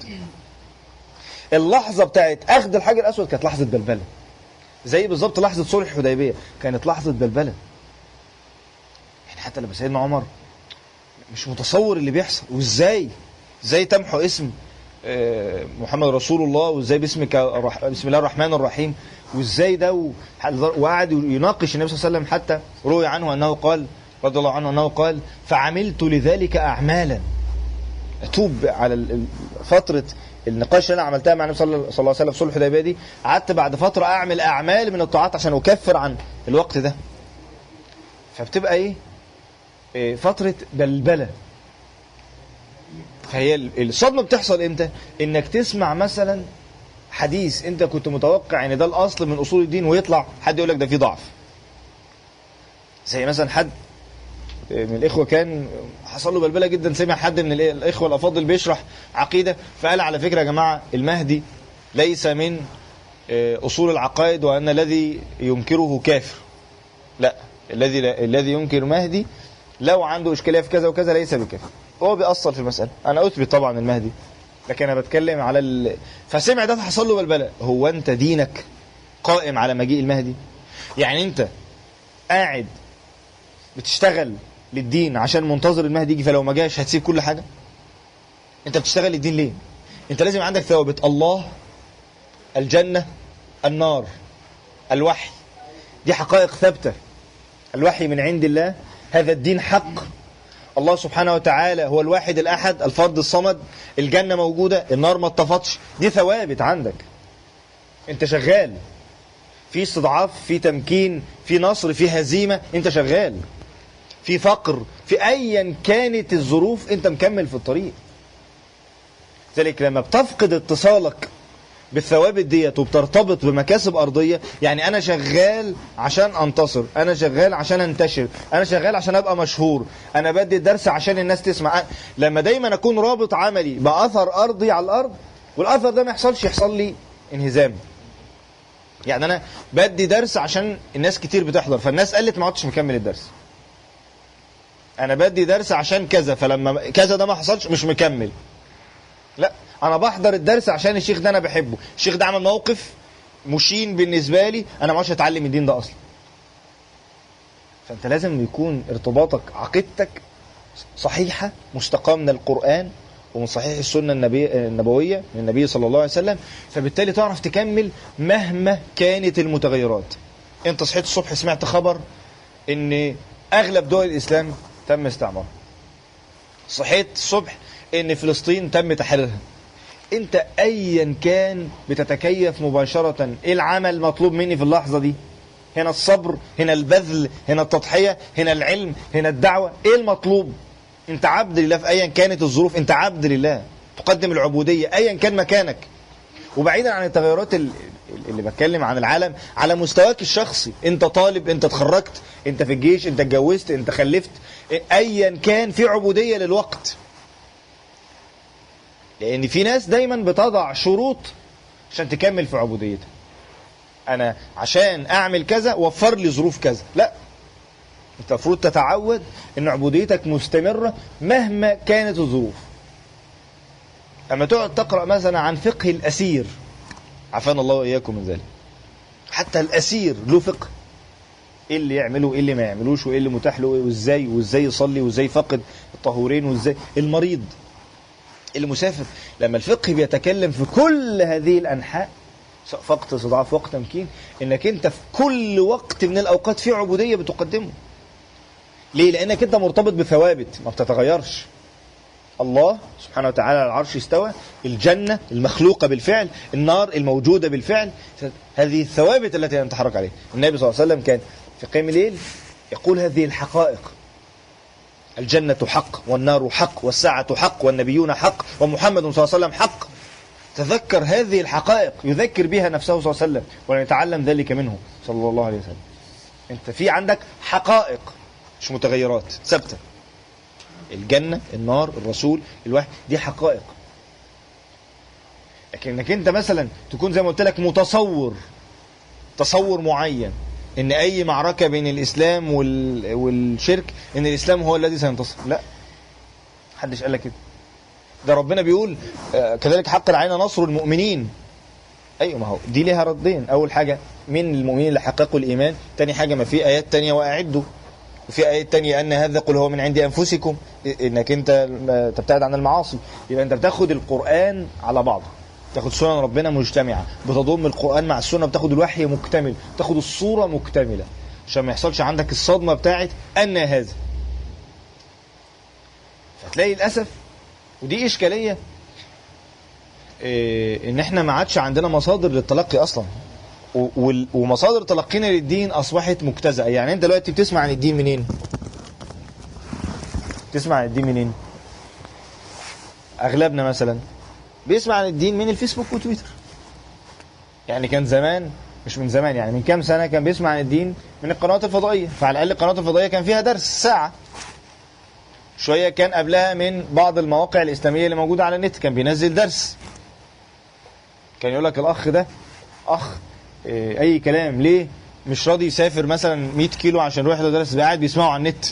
اللحظه بتاعت اخذ الحجر الاسود كانت لحظه بلبله زي بالظبط لحظه صلح الحديبيه كانت لحظه بلبله يعني حتى لما سيدنا عمر مش متصور اللي بيحصل وازاي ازاي تمحو اسم آه، محمد رسول الله وازاي باسمك الرح- بسم الله الرحمن الرحيم وازاي ده و- وقعد يناقش النبي صلى الله عليه وسلم حتى روي عنه انه قال رضي الله عنه انه قال فعملت لذلك اعمالا اتوب على ال- ال- فتره النقاش اللي انا عملتها مع النبي صلى الله صلى الله عليه وسلم في صلح الحديبيه دي قعدت بعد فتره اعمل اعمال من الطاعات عشان اكفر عن الوقت ده فبتبقى ايه إيه، فتره بلبله فهي ال- الصدمه بتحصل امتى انك تسمع مثلا حديث انت كنت متوقع ان ده الاصل من اصول الدين ويطلع حد يقول لك ده فيه ضعف زي مثلا حد من الاخوه كان حصل له بلبله جدا سمع حد من الإيه- الاخوه الافاضل بيشرح عقيده فقال على فكره يا جماعه المهدي ليس من آه، اصول العقائد وان الذي ينكره كافر لا الذي الذي ينكر مهدي لو عنده اشكاليه في كذا وكذا ليس بكافر هو بيأصل في المساله انا اثبت طبعا المهدي لكن انا بتكلم على ال... فسمع ده فحصل له بلبله هو انت دينك قائم على مجيء المهدي يعني انت قاعد بتشتغل للدين عشان منتظر المهدي يجي فلو ما جاش هتسيب كل حاجه انت بتشتغل للدين ليه انت لازم عندك ثوابت الله الجنه النار الوحي دي حقائق ثابته الوحي من عند الله هذا الدين حق الله سبحانه وتعالى هو الواحد الأحد الفرد الصمد الجنة موجودة النار ما اتطفتش دي ثوابت عندك انت شغال في استضعاف في تمكين في نصر في هزيمة انت شغال في فقر في ايا كانت الظروف انت مكمل في الطريق ذلك لما بتفقد اتصالك بالثوابت ديت وبترتبط بمكاسب ارضيه يعني انا شغال عشان انتصر انا شغال عشان انتشر انا شغال عشان ابقى مشهور انا بدي الدرس عشان الناس تسمع لما دايما اكون رابط عملي باثر ارضي على الارض والاثر ده ما يحصلش يحصل لي انهزام يعني انا بدي درس عشان الناس كتير بتحضر فالناس قالت ما عدتش مكمل الدرس انا بدي درس عشان كذا فلما كذا ده ما حصلش مش مكمل لا انا بحضر الدرس عشان الشيخ ده انا بحبه الشيخ ده عمل موقف مشين بالنسبه لي انا ما عادش اتعلم الدين ده اصلا فانت لازم يكون ارتباطك عقيدتك صحيحه مستقاه من القران ومن صحيح السنه النبي النبويه من النبي صلى الله عليه وسلم فبالتالي تعرف تكمل مهما كانت المتغيرات انت صحيت الصبح سمعت خبر ان اغلب دول الاسلام تم استعمارها صحيت الصبح ان فلسطين تم تحريرها انت ايا كان بتتكيف مباشرة ايه العمل المطلوب مني في اللحظة دي هنا الصبر هنا البذل هنا التضحية هنا العلم هنا الدعوة ايه المطلوب انت عبد لله في ايا كانت الظروف انت عبد لله تقدم العبودية ايا كان مكانك وبعيدا عن التغيرات ال- اللي بتكلم عن العالم على مستواك الشخصي انت طالب انت اتخرجت انت في الجيش انت اتجوزت انت خلفت ايا كان في عبودية للوقت لان في ناس دايما بتضع شروط عشان تكمل في عبوديتها انا عشان اعمل كذا وفر لي ظروف كذا لا انت المفروض تتعود ان عبوديتك مستمرة مهما كانت الظروف اما تقعد تقرأ مثلا عن فقه الاسير عافانا الله واياكم من ذلك حتى الاسير له فقه ايه اللي يعمله وايه اللي ما يعملوش وايه اللي متاح له وازاي وازاي يصلي وازاي فقد الطهورين وازاي المريض المسافر لما الفقه بيتكلم في كل هذه الانحاء سواء فقط استضعاف وقت تمكين انك انت في كل وقت من الاوقات في عبوديه بتقدمه ليه لانك انت مرتبط بثوابت ما بتتغيرش الله سبحانه وتعالى على العرش استوى الجنة المخلوقة بالفعل النار الموجودة بالفعل هذه الثوابت التي نتحرك عليها النبي صلى الله عليه وسلم كان في قيام الليل يقول هذه الحقائق الجنة حق والنار حق والساعة حق والنبيون حق ومحمد صلى الله عليه وسلم حق تذكر هذه الحقائق يذكر بها نفسه صلى الله عليه وسلم ولنتعلم ذلك منه صلى الله عليه وسلم انت في عندك حقائق مش متغيرات ثابته الجنة النار الرسول الوحي دي حقائق لكن انك انت مثلا تكون زي ما قلت لك متصور تصور معين ان اي معركة بين الاسلام وال... والشرك ان الاسلام هو الذي سينتصر لا محدش قال لك كده ده ربنا بيقول آه، كذلك حق علينا نصر المؤمنين ايوه ما هو دي ليها ردين اول حاجة من المؤمنين اللي حققوا الايمان تاني حاجة ما في ايات تانية واعدوا وفي آية تانية أن هذا قل هو من عند أنفسكم إنك أنت تبتعد عن المعاصي يبقى أنت بتاخد القرآن على بعضه تاخد سنن ربنا مجتمعة بتضم القرآن مع السنة بتاخد الوحي مكتمل تاخد الصورة مكتملة عشان ما يحصلش عندك الصدمة بتاعت أن هذا فتلاقي للأسف ودي إشكالية إيه إن إحنا ما عادش عندنا مصادر للتلقي أصلا ومصادر تلقينا للدين أصبحت مجتزأة يعني أنت دلوقتي بتسمع عن الدين منين تسمع عن الدين منين أغلبنا مثلا بيسمع عن الدين من الفيسبوك وتويتر يعني كان زمان مش من زمان يعني من كام سنة كان بيسمع عن الدين من القنوات الفضائية فعلى الأقل القنوات الفضائية كان فيها درس ساعة شوية كان قبلها من بعض المواقع الإسلامية اللي موجودة على النت كان بينزل درس كان يقول لك الأخ ده أخ أي كلام ليه مش راضي يسافر مثلا 100 كيلو عشان يروح له درس قاعد بيسمعه على النت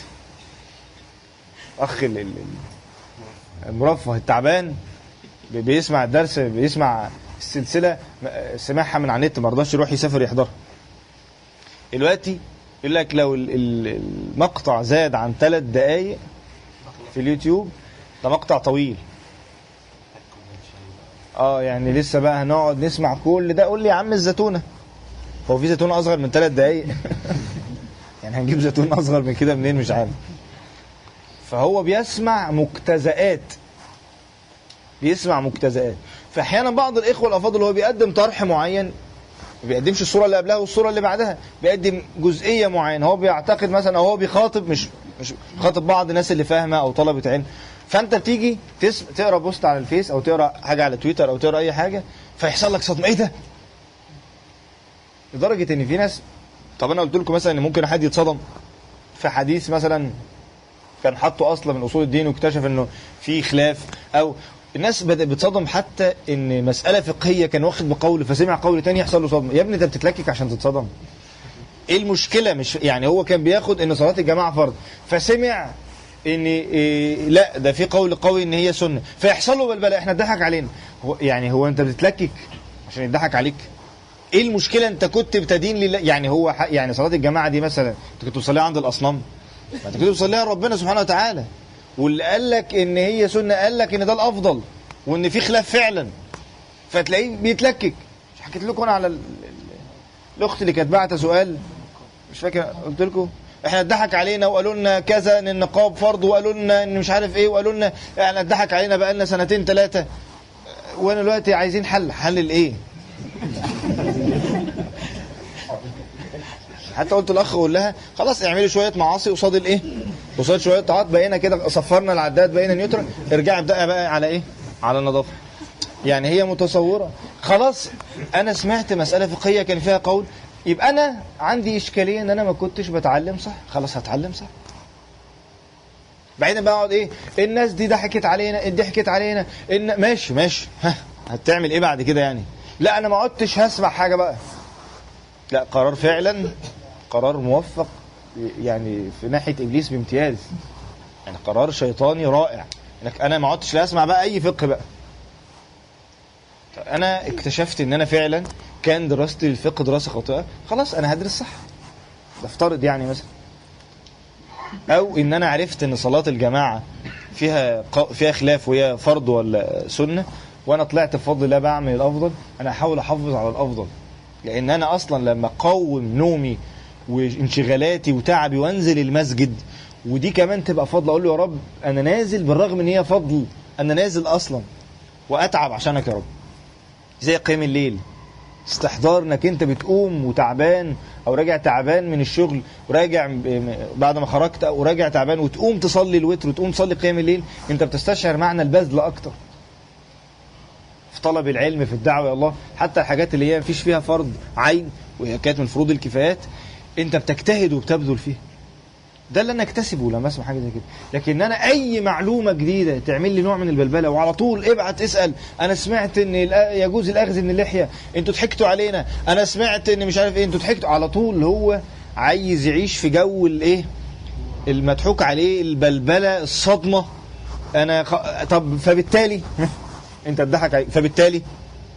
أخ المرفه التعبان بيسمع الدرس بيسمع السلسلة سمعها من على النت ما رضاش يروح يسافر يحضرها دلوقتي يقول لك لو المقطع زاد عن ثلاث دقايق في اليوتيوب ده مقطع طويل اه يعني لسه بقى هنقعد نسمع كل ده قول لي يا عم الزتونه هو في زيتونه اصغر من ثلاث دقايق يعني هنجيب زيتون اصغر من كده منين مش عارف فهو بيسمع مجتزئات بيسمع مجتزئات فاحيانا بعض الاخوه الافاضل هو بيقدم طرح معين ما بيقدمش الصوره اللي قبلها والصوره اللي بعدها بيقدم جزئيه معينه هو بيعتقد مثلا او هو بيخاطب مش مش بيخاطب بعض الناس اللي فاهمه او طلبه علم فانت بتيجي تسم... تقرا بوست على الفيس او تقرا حاجه على تويتر او تقرا اي حاجه فيحصل لك صدمه ايه ده لدرجه ان في ناس طب انا قلت لكم مثلا ان ممكن حد يتصدم في حديث مثلا كان حاطه اصلا من اصول الدين واكتشف انه في خلاف او الناس بدأت بتصدم حتى ان مسألة فقهية كان واخد بقول فسمع قول تاني يحصل له صدمة يا ابني انت بتتلكك عشان تتصدم ايه المشكلة مش يعني هو كان بياخد ان صلاة الجماعة فرض فسمع ان إيه لا ده في قول قوي ان هي سنة فيحصل له بلبلة احنا اتضحك علينا هو يعني هو انت بتتلكك عشان يضحك عليك ايه المشكلة انت كنت بتدين لله يعني هو يعني صلاة الجماعة دي مثلا انت كنت بتصليها عند الاصنام انت كنت بتصليها ربنا سبحانه وتعالى واللي قال لك ان هي سنه قال لك ان ده الافضل وان في خلاف فعلا فتلاقيه بيتلكك مش حكيت لكم انا على ال... الاخت اللي كانت باعته سؤال مش فاكر قلت لكم احنا اتضحك علينا وقالوا لنا كذا ان النقاب فرض وقالوا لنا ان مش عارف ايه وقالوا لنا احنا اتضحك علينا بقى لنا سنتين ثلاثه وانا دلوقتي عايزين حل حل الايه حتى قلت الاخ قول لها خلاص اعملي شويه معاصي قصاد الايه قصاد شويه طاعات بقينا كده صفرنا العداد بقينا نيوترال ارجعي ابدأي بقى على ايه على النظافه يعني هي متصوره خلاص انا سمعت مساله فقهيه كان فيها قول يبقى انا عندي اشكاليه ان انا ما كنتش بتعلم صح خلاص هتعلم صح بعدين بقعد ايه الناس دي ضحكت علينا ضحكت علينا ان ماشي ماشي ها هتعمل ايه بعد كده يعني لا انا ما عدتش هسمع حاجه بقى لا قرار فعلا قرار موفق يعني في ناحيه ابليس بامتياز يعني قرار شيطاني رائع انك انا ما عدتش لا اسمع بقى اي فقه بقى انا اكتشفت ان انا فعلا كان دراستي للفقه دراسه خاطئه خلاص انا هدرس صح بفترض يعني مثلا او ان انا عرفت ان صلاه الجماعه فيها فيها خلاف وهي فرض ولا سنه وانا طلعت بفضل الله بعمل الافضل انا احاول احافظ على الافضل لان انا اصلا لما اقوم نومي وانشغالاتي وتعبي وانزل المسجد ودي كمان تبقى فضل اقول له يا رب انا نازل بالرغم ان هي فضل انا نازل اصلا واتعب عشانك يا رب زي قيام الليل استحضار انك انت بتقوم وتعبان او راجع تعبان من الشغل وراجع بعد ما خرجت او راجع تعبان وتقوم تصلي الوتر وتقوم تصلي قيام الليل انت بتستشعر معنى البذل اكتر في طلب العلم في الدعوه الى الله حتى الحاجات اللي هي مفيش فيها فرض عين وهي كانت من فروض الكفايات انت بتجتهد وبتبذل فيها ده اللي انا اكتسبه لما اسمع حاجه زي كده لكن انا اي معلومه جديده تعمل لي نوع من البلبله وعلى طول ابعت اسال انا سمعت ان يجوز الاخذ من اللحيه انتوا ضحكتوا علينا انا سمعت ان مش عارف ايه انتوا ضحكتوا على طول هو عايز يعيش في جو الايه المضحوك عليه البلبله الصدمه انا خ... طب فبالتالي انت تضحك عليك فبالتالي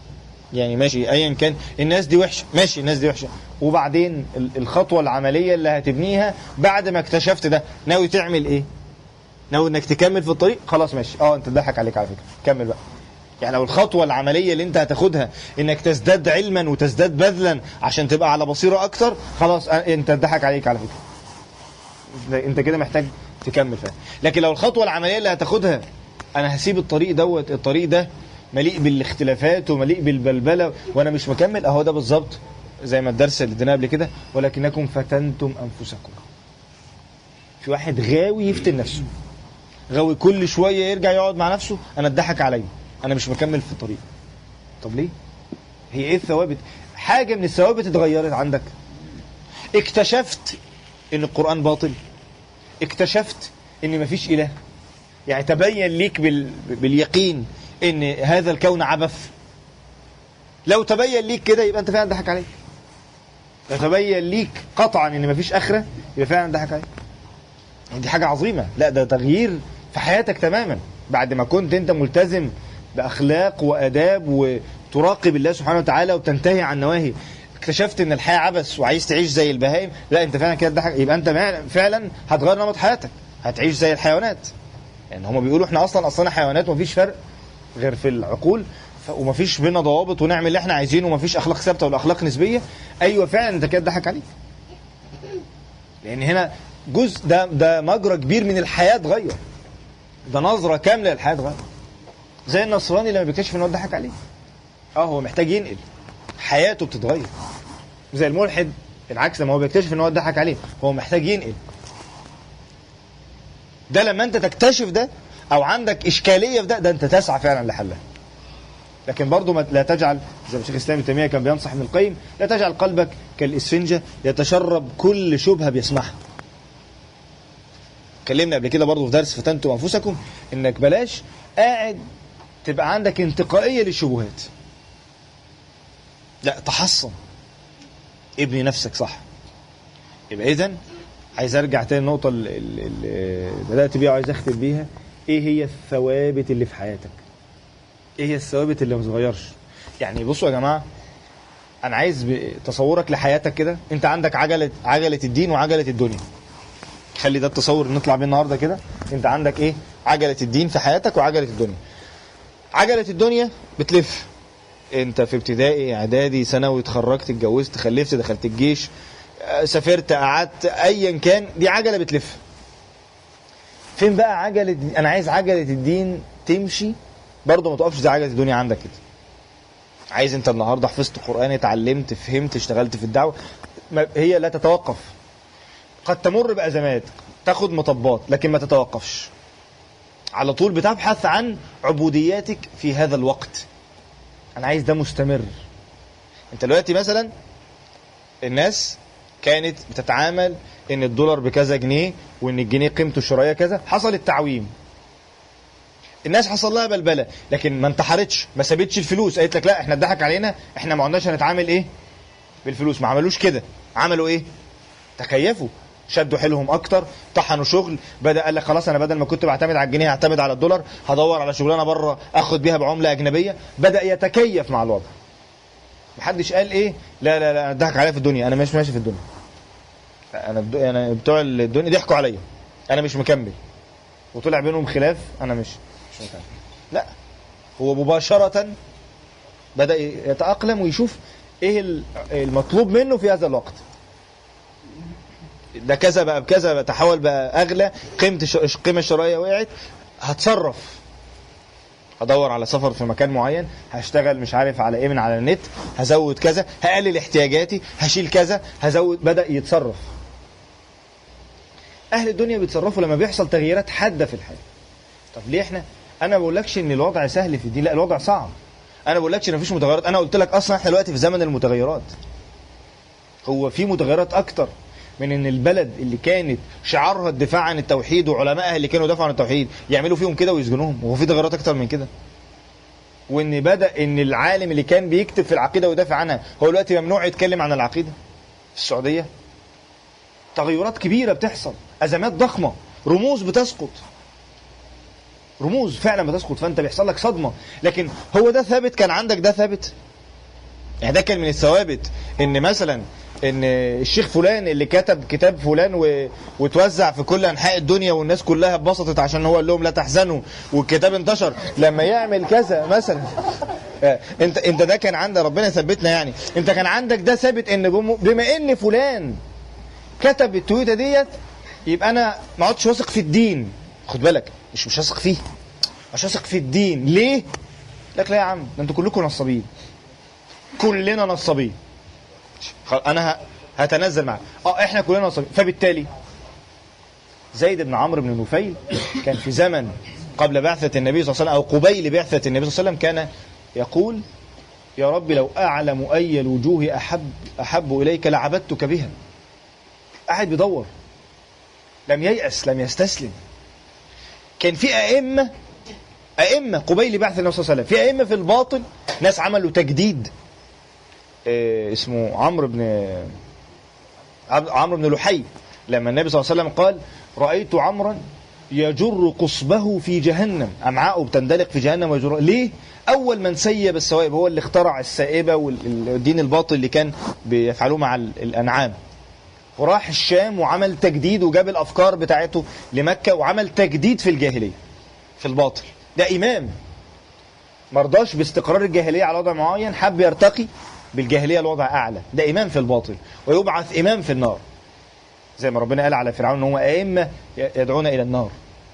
يعني ماشي ايا كان الناس دي وحشه ماشي الناس دي وحشه وبعدين ال- الخطوه العمليه اللي هتبنيها بعد ما اكتشفت ده ناوي تعمل ايه ناوي انك تكمل في الطريق خلاص ماشي اه انت ضحك عليك على فكره كمل بقى يعني لو الخطوه العمليه اللي انت هتاخدها انك تزداد علما وتزداد بذلا عشان تبقى على بصيره اكتر خلاص اه انت ضحك عليك على فكره ده انت كده محتاج تكمل فيها لكن لو الخطوه العمليه اللي هتاخدها انا هسيب الطريق دوت الطريق ده مليء بالاختلافات ومليء بالبلبله وانا مش مكمل اهو ده بالظبط زي ما الدرس اللي اديناه قبل كده ولكنكم فتنتم انفسكم في واحد غاوي يفتن نفسه غاوي كل شويه يرجع يقعد مع نفسه انا اتضحك عليا انا مش مكمل في الطريق طب ليه هي ايه الثوابت حاجه من الثوابت اتغيرت عندك اكتشفت ان القران باطل اكتشفت ان مفيش اله يعني تبين ليك بال... باليقين ان هذا الكون عبث لو تبين ليك كده يبقى انت فعلا ضحك عليك لو تبين ليك قطعا ان مفيش اخره يبقى فعلا ضحك عليك يعني دي حاجه عظيمه لا ده تغيير في حياتك تماما بعد ما كنت انت ملتزم باخلاق واداب وتراقب الله سبحانه وتعالى وتنتهي عن نواهي اكتشفت ان الحياه عبث وعايز تعيش زي البهائم لا انت فعلا كده ضحك يبقى انت فعلا هتغير نمط حياتك هتعيش زي الحيوانات يعني هم بيقولوا احنا اصلا اصلا حيوانات ومفيش فرق غير في العقول ف... ومفيش بينا ضوابط ونعمل اللي احنا عايزينه ومفيش اخلاق ثابته ولا اخلاق نسبيه ايوه فعلا انت كده ضحك عليك لان هنا جزء ده ده مجرى كبير من الحياه اتغير ده نظره كامله للحياه اتغير زي النصراني لما بيكتشف ان هو ضحك عليه اه هو محتاج ينقل حياته بتتغير زي الملحد العكس لما هو بيكتشف ان هو ضحك عليه هو محتاج ينقل ده لما انت تكتشف ده او عندك اشكاليه في ده ده انت تسعى فعلا لحلها لكن برضه ما لا تجعل زي ما الشيخ الاسلام ابن تيميه كان بينصح ابن القيم لا تجعل قلبك كالاسفنجه يتشرب كل شبهه بيسمعها اتكلمنا قبل كده برضه في درس فتنتم انفسكم انك بلاش قاعد تبقى عندك انتقائيه للشبهات لا تحصن ابني نفسك صح يبقى اذا عايز ارجع تاني النقطه اللي, اللي بدات بيها وعايز اختم بيها ايه هي الثوابت اللي في حياتك ايه هي الثوابت اللي ما تتغيرش يعني بصوا يا جماعه انا عايز تصورك لحياتك كده انت عندك عجله عجله الدين وعجله الدنيا خلي ده التصور اللي نطلع بيه النهارده كده انت عندك ايه عجله الدين في حياتك وعجله الدنيا عجله الدنيا بتلف انت في ابتدائي اعدادي ثانوي اتخرجت اتجوزت خلفت دخلت الجيش سافرت قعدت ايا كان دي عجله بتلف فين بقى عجله انا عايز عجله الدين تمشي برضه ما تقفش زي عجله الدنيا عندك كده عايز انت النهارده حفظت قران اتعلمت فهمت اشتغلت في الدعوه هي لا تتوقف قد تمر بازمات تاخد مطبات لكن ما تتوقفش على طول بتبحث عن عبودياتك في هذا الوقت انا عايز ده مستمر انت دلوقتي مثلا الناس كانت بتتعامل ان الدولار بكذا جنيه وان الجنيه قيمته الشرائيه كذا حصل التعويم الناس حصل لها بلبله لكن ما انتحرتش ما سابتش الفلوس قالت لك لا احنا اتضحك علينا احنا ما عدناش هنتعامل ايه بالفلوس ما عملوش كده عملوا ايه تكيفوا شدوا حيلهم اكتر طحنوا شغل بدا قال لك خلاص انا بدل ما كنت بعتمد على الجنيه هعتمد على الدولار هدور على شغلانه بره اخد بيها بعمله اجنبيه بدا يتكيف مع الوضع محدش قال ايه لا لا لا اتضحك عليا في الدنيا انا مش ماشي في الدنيا انا الدو... انا بتوع الدنيا ضحكوا عليا انا مش مكمل وطلع بينهم خلاف انا مش مش مكمل لا هو مباشره بدا يتاقلم ويشوف ايه المطلوب منه في هذا الوقت ده كذا بقى بكذا بقى تحول بقى اغلى قيمه القيمه الشرائيه وقعت هتصرف هدور على سفر في مكان معين هشتغل مش عارف على ايه من على النت هزود كذا هقلل احتياجاتي هشيل كذا هزود بدا يتصرف اهل الدنيا بيتصرفوا لما بيحصل تغييرات حاده في الحياه طب ليه احنا انا ما بقولكش ان الوضع سهل في الدين لا الوضع صعب انا ما بقولكش ان مفيش متغيرات انا قلت لك اصلا احنا دلوقتي في زمن المتغيرات هو في متغيرات اكتر من ان البلد اللي كانت شعارها الدفاع عن التوحيد وعلمائها اللي كانوا يدافعوا عن التوحيد يعملوا فيهم كده ويسجنوهم وهو في تغيرات اكتر من كده وان بدا ان العالم اللي كان بيكتب في العقيده ويدافع عنها هو دلوقتي ممنوع يتكلم عن العقيده في السعوديه تغيرات كبيره بتحصل ازمات ضخمه رموز بتسقط رموز فعلا بتسقط فانت بيحصل لك صدمه لكن هو ده ثابت كان عندك ده ثابت يعني ده كان من الثوابت ان مثلا ان الشيخ فلان اللي كتب كتاب فلان و... وتوزع في كل انحاء الدنيا والناس كلها اتبسطت عشان هو قال لهم لا تحزنوا والكتاب انتشر لما يعمل كذا مثلا آه، انت انت ده كان عندك ربنا يثبتنا يعني انت كان عندك ده ثابت ان بم- بما ان فلان كتب التويته ديت يبقى انا ما عدتش واثق في الدين خد بالك مش مش واثق فيه مش واثق في الدين ليه؟ لك لا يا عم ده انتوا كلكم نصابين كلنا نصابين خلاص انا ه- هتنزل معاك اه احنا كلنا نصابين فبالتالي زيد بن عمرو بن نفيل كان في زمن قبل بعثة النبي صلى الله عليه وسلم أو قبيل بعثة النبي صلى الله عليه وسلم كان يقول يا رب لو أعلم أي الوجوه أحب أحب إليك لعبدتك بها قاعد بيدور لم ييأس لم يستسلم كان في أئمة أئمة قبيل بعث النبي صلى الله عليه وسلم في أئمة في الباطل ناس عملوا تجديد آه، اسمه عمرو بن عب- عمرو بن لحي لما النبي صلى الله عليه وسلم قال رأيت عمرا يجر قصبه في جهنم أمعاءه بتندلق في جهنم ويجر ليه؟ أول من سيب السوائب هو اللي اخترع السائبة والدين الباطل اللي كان بيفعلوه مع ال- الأنعام وراح الشام وعمل تجديد وجاب الأفكار بتاعته لمكة وعمل تجديد في الجاهلية في الباطل ده إمام مرضاش باستقرار الجاهلية على وضع معين حب يرتقي بالجاهلية لوضع أعلى ده إمام في الباطل ويبعث إمام في النار زي ما ربنا قال على فرعون ان هو ائمه يدعون الى النار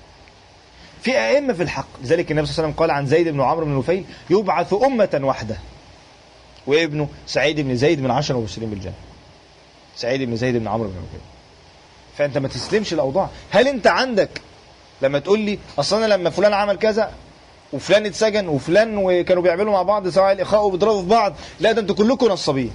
في ائمه في الحق لذلك النبي صلى الله عليه وسلم قال عن زيد بن عمرو بن نفيل يبعث امه وحده وابنه سعيد بن زيد من عشر مبشرين بالجنه سعيد بن زيد بن عمرو بن نفيل فانت ما تسلمش الاوضاع هل انت عندك لما تقول لي اصل انا لما فلان عمل كذا وفلان اتسجن وفلان وكانوا بيعملوا مع بعض سواء الاخاء وبيضربوا في بعض لا ده انتوا كلكم نصابين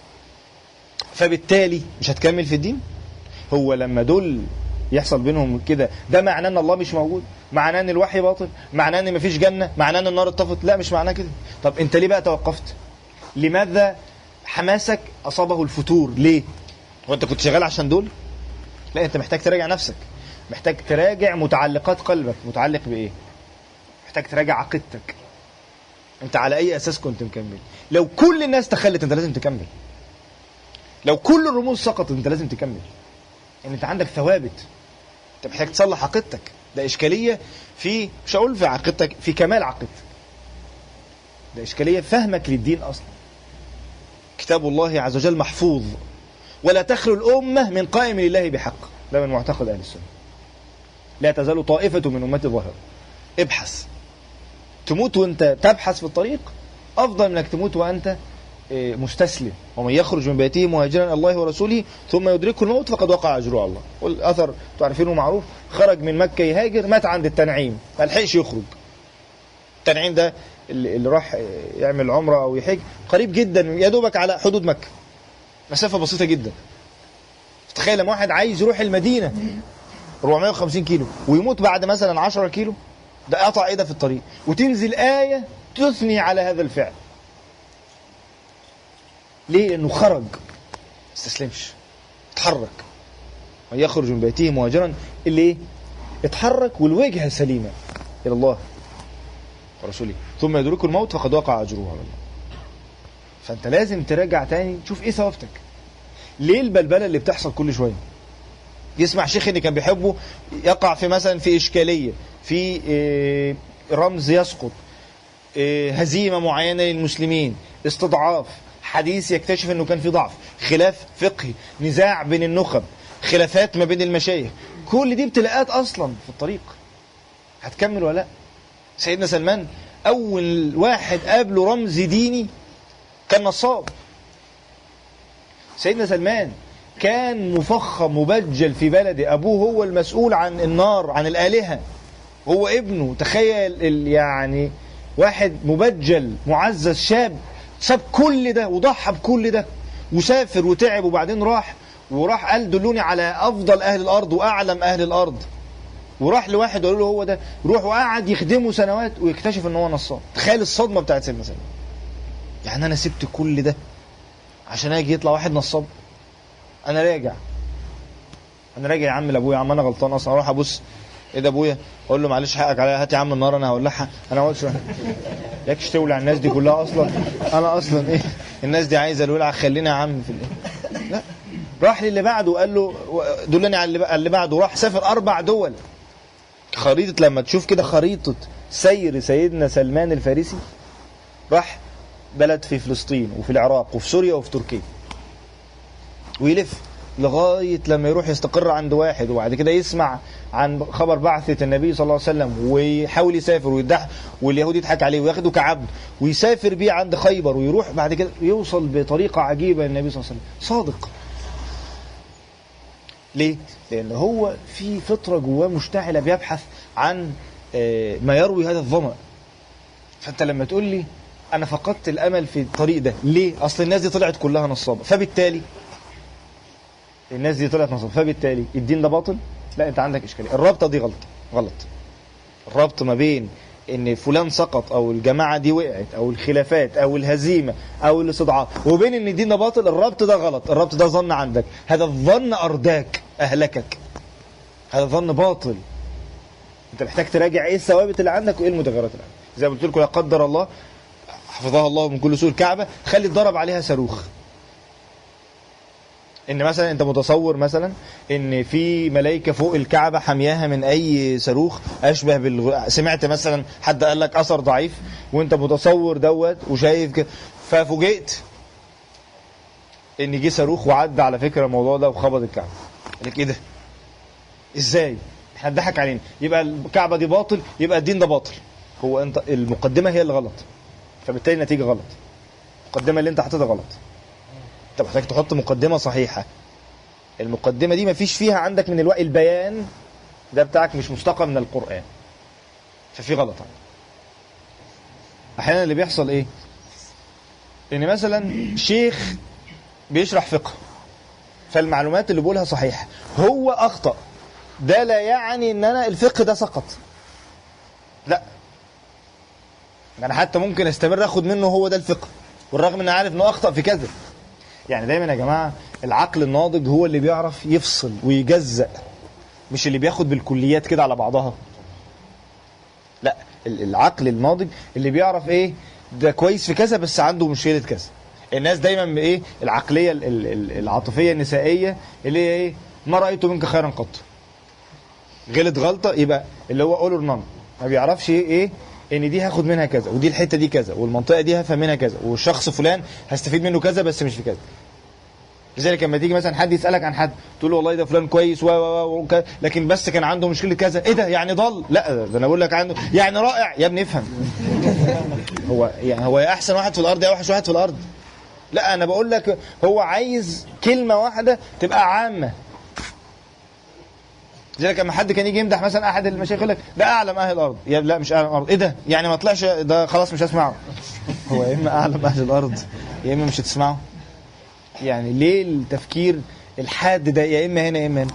فبالتالي مش هتكمل في الدين هو لما دول يحصل بينهم كده ده معناه ان الله مش موجود معناه ان الوحي باطل معناه ان مفيش جنه معناه ان النار اتطفت لا مش معناه كده طب انت ليه بقى توقفت لماذا حماسك اصابه الفتور ليه هو انت كنت شغال عشان دول لا انت محتاج تراجع نفسك محتاج تراجع متعلقات قلبك متعلق بايه محتاج تراجع عقيدتك انت على اي اساس كنت مكمل لو كل الناس تخلت انت لازم تكمل لو كل الرموز سقطت انت لازم تكمل ان انت عندك ثوابت انت محتاج تصلح عقيدتك ده اشكاليه في مش هقول في عقيدتك في كمال عقيدتك ده اشكاليه في فهمك للدين اصلا كتاب الله عز وجل محفوظ ولا تخلو الامه من قائم لله بحق ده من معتقد اهل السنه لا تزال طائفه من امتي ظاهره ابحث تموت وانت تبحث في الطريق افضل من انك تموت وانت إيه، مستسلم ومن يخرج من بيته مهاجرا الى الله ورسوله ثم يدركه الموت فقد وقع اجره على الله والاثر تعرفينه معروف خرج من مكه يهاجر مات عند التنعيم ما لحقش يخرج التنعيم ده اللي اللي راح يعمل عمره او يحج قريب جدا يا دوبك على حدود مكه مسافه بسيطه جدا تخيل لما واحد عايز يروح المدينه 450 كيلو ويموت بعد مثلا 10 كيلو ده قطع ايده في الطريق وتنزل ايه تثني على هذا الفعل ليه؟ لأنه خرج ما استسلمش اتحرك من يخرج من بيته مهاجرا اللي ايه؟ اتحرك والوجهة سليمة إلى الله ورسوله ثم يدركه الموت فقد وقع أجره على الله فأنت لازم تراجع تاني تشوف إيه ثوابتك ليه البلبلة اللي بتحصل كل شوية يسمع شيخ اللي كان بيحبه يقع في مثلا في إشكالية في إيه، رمز يسقط إيه، هزيمة معينة للمسلمين استضعاف حديث يكتشف انه كان في ضعف خلاف فقهي نزاع بين النخب خلافات ما بين المشايخ كل دي ابتلاءات اصلا في الطريق هتكمل ولا لا سيدنا سلمان اول واحد قابله رمز ديني كان نصاب سيدنا سلمان كان مفخم مبجل في بلده ابوه هو المسؤول عن النار عن الالهه هو ابنه تخيل ال- يعني واحد مبجل معزز شاب ساب كل ده وضحى بكل ده وسافر وتعب وبعدين راح وراح قال دلوني على افضل اهل الارض واعلم اهل الارض وراح لواحد وقال له هو ده روح وقعد يخدمه سنوات ويكتشف ان هو نصاب تخيل الصدمه بتاعت سيدنا سلمان يعني انا سبت كل ده عشان اجي يطلع واحد نصاب انا راجع انا راجع يا عم لابويا يا عم انا غلطان اصلا اروح ابص ايه ده ابويا اقول له معلش حقك عليا هات يا عم النار انا هولعها انا ما قلتش ياكش تولع الناس دي كلها اصلا انا اصلا ايه الناس دي عايزه الولع خلينا يا عم في الايه لا راح للي بعده وقال له دلني على اللي- اللي بعده راح سافر اربع دول خريطه لما تشوف كده خريطه سير سيدنا سلمان الفارسي راح بلد في فلسطين وفي العراق وفي سوريا وفي تركيا ويلف لغاية لما يروح يستقر عند واحد وبعد كده يسمع عن خبر بعثة النبي صلى الله عليه وسلم ويحاول يسافر ويضح واليهود يضحك عليه وياخده كعبد ويسافر بيه عند خيبر ويروح بعد كده يوصل بطريقة عجيبة للنبي صلى الله عليه وسلم صادق ليه؟ لأن هو في فطرة جواه مشتعلة بيبحث عن آه، ما يروي هذا الظمأ فأنت لما تقول لي أنا فقدت الأمل في الطريق ده ليه؟ أصل الناس دي طلعت كلها نصابة فبالتالي الناس دي طلعت نصابة فبالتالي الدين ده باطل لا أنت عندك إشكالية الرابطة دي غلط غلط الربط ما بين ان فلان سقط او الجماعه دي وقعت او الخلافات او الهزيمه او الاستضعاف وبين ان الدين ده باطل الربط ده غلط الربط ده ظن عندك هذا الظن ارداك اهلكك هذا الظن باطل انت محتاج تراجع ايه الثوابت اللي عندك وايه المتغيرات اللي عندك زي ما قلت لكم لا قدر الله حفظها الله من كل سوء الكعبه خلي اتضرب عليها صاروخ ان مثلا انت متصور مثلا ان في ملائكه فوق الكعبه حامياها من اي صاروخ اشبه بال سمعت مثلا حد قال لك اثر ضعيف وانت متصور دوت وشايف كده ففوجئت ان جه صاروخ وعدى على فكره الموضوع ده وخبط الكعبه قال لك ايه ده ازاي احنا اتضحك علينا يبقى الكعبه دي باطل يبقى الدين ده باطل هو انت المقدمه هي اللي غلط فبالتالي النتيجه غلط المقدمه اللي انت حاططها غلط انت محتاج تحط مقدمه صحيحه المقدمه دي مفيش فيها عندك من الوقت البيان ده بتاعك مش مستقى من القران ففي غلط احيانا اللي بيحصل ايه ان مثلا شيخ بيشرح فقه فالمعلومات اللي بقولها صحيحه هو اخطا ده لا يعني ان انا الفقه ده سقط لا انا حتى ممكن استمر اخد منه هو ده الفقه والرغم ان عارف انه اخطا في كذا يعني دايما يا جماعه العقل الناضج هو اللي بيعرف يفصل ويجزأ مش اللي بياخد بالكليات كده على بعضها لا ال- العقل الناضج اللي بيعرف ايه ده كويس في كذا بس عنده مشكله كذا الناس دايما بايه العقليه ال- ال- ال- العاطفيه النسائيه اللي هي ايه ما رايت منك خيرا قط غلط غلطه يبقى اللي هو اول اور نون ما بيعرفش ايه ايه ان دي هاخد منها كذا ودي الحته دي كذا والمنطقه دي هفهم منها كذا والشخص فلان هستفيد منه كذا بس مش في كذا لذلك لما تيجي مثلا حد يسالك عن حد تقول له والله ده فلان كويس و و و وك- لكن بس كان عنده مشكله كذا ايه ده يعني ضل لا ده انا بقول لك عنده يعني رائع يا ابني افهم هو يعني هو يا احسن واحد في الارض يا اوحش واحد في الارض لا انا بقول لك هو عايز كلمه واحده تبقى عامه لذلك لما حد كان يجي يمدح مثلا احد المشايخ يقول لك ده اعلم اهل الارض يا لا مش اعلم الارض ايه ده يعني ما طلعش ده خلاص مش هسمعه هو يا اما اعلم اهل الارض يا اما مش هتسمعه يعني ليه التفكير الحاد ده يا اما هنا يا اما هنا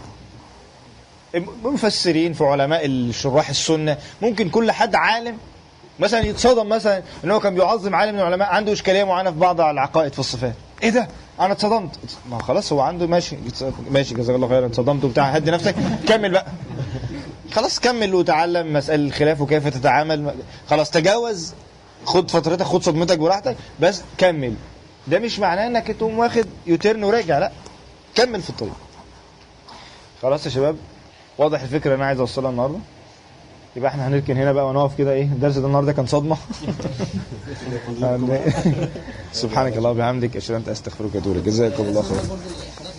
مفسرين في علماء الشراح السنه ممكن كل حد عالم مثلا يتصدم مثلا ان هو كان بيعظم عالم من العلماء عنده اشكاليه معينه في بعض العقائد في الصفات ايه ده انا اتصدمت ما هو خلاص هو عنده ماشي ماشي جزاك الله خيرا اتصدمت وبتاع هدي نفسك كمل بقى خلاص كمل وتعلم مسائل الخلاف وكيف تتعامل خلاص تجاوز خد فترتك خد صدمتك براحتك بس كمل ده مش معناه انك تقوم واخد يوتيرن وراجع لا كمل في الطريق خلاص يا شباب واضح الفكره اللي انا عايز اوصلها النهارده يبقى احنا هنركن هنا بقى ونقف كده ايه الدرس ده النهارده كان صدمه سبحانك اللهم وبحمدك اشهد ان لا اله الا انت استغفرك واتوب اليك جزاكم الله خير